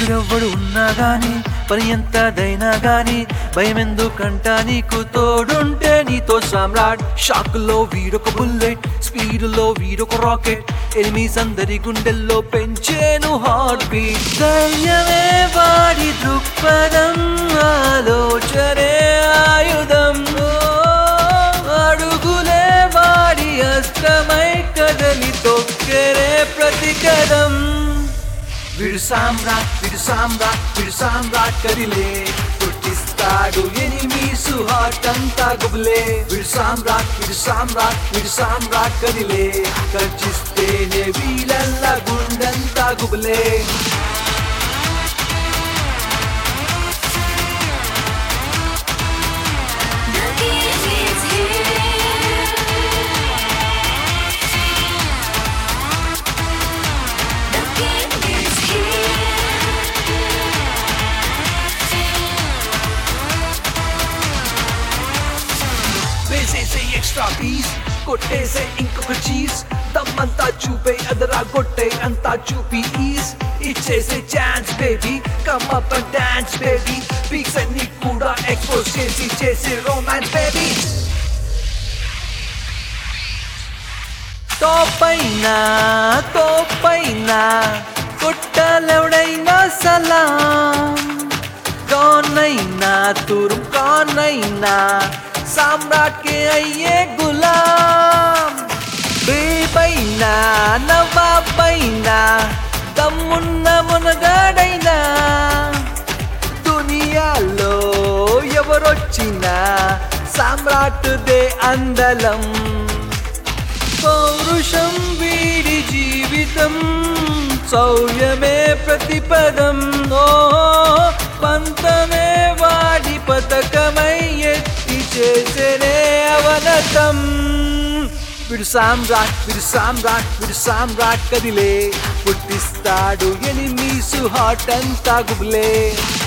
వీడెవ్వడు ఉన్నా గాని పని ఎంతదైనా గాని భయం ఎందుకంట నీకు తోడుంటే నీతో సామ్రాట్ షాక్ లో వీడొక బుల్లెట్ స్పీడ్ లో వీడొక రాకెట్ ఎనిమిస్ అందరి గుండెల్లో పెంచేను హార్ట్ బీట్ ధైర్యమే వాడి దృక్పథం ఆలోచనే ఆయుధం ఓ, అడుగులే వాడి అస్త్రమై కదలి తొక్కెరే ప్రతి కదం వీడు సామ్రాట్ వీడు సామ్రాట్ వీడు సామ్రాట్ కదిలే పుట్టిస్తాడు ఎనిమీసు హార్ట్ అంతా గుబులే వీడు సామ్రాట్ వీడు సామ్రాట్ వీడు సామ్రాట్ కదిలే ఖర్చిస్తేనే వీళ్ళల్లా గుండంతా గుబులే The king is here. The king is here. వేసేసే ఎక్స్ట్రా పీస్ కొట్టేసే ఇంకొక చీజ్ దమ్మంతా చూపే అదరా కొట్టే అంతా చూపి ఈస్ ఇచ్చేసే chance baby come up and dance baby peaks అన్ని కూడా ఎక్స్పోజ్ చేసి చేసే రొమాన్స్ బేబీ తోపైనా తోపైనా కొట్టాలెవడైనా సలాం కౌనైనా తురుం కౌనైనా సామ్రాట్ కే అయ్యే గులాం బేబైనా నవాబైనా దమ్మున్న మునగాడైనా దునియాలో ఎవరొచ్చినా సామ్రాట్ దే అందలం పౌరుషం వీడి జీవితం శౌర్యమే ప్రతిపదం ఓ పంతమే వాడి పథకమై ఎత్తి చేసేనే అవనతం వీడు సామ్రాట్ వీడు సామ్రాట్ వీడు సామ్రాట్ కదిలే పుట్టిస్తాడు ఎనిమీసు హాట్ అంతా గుబులే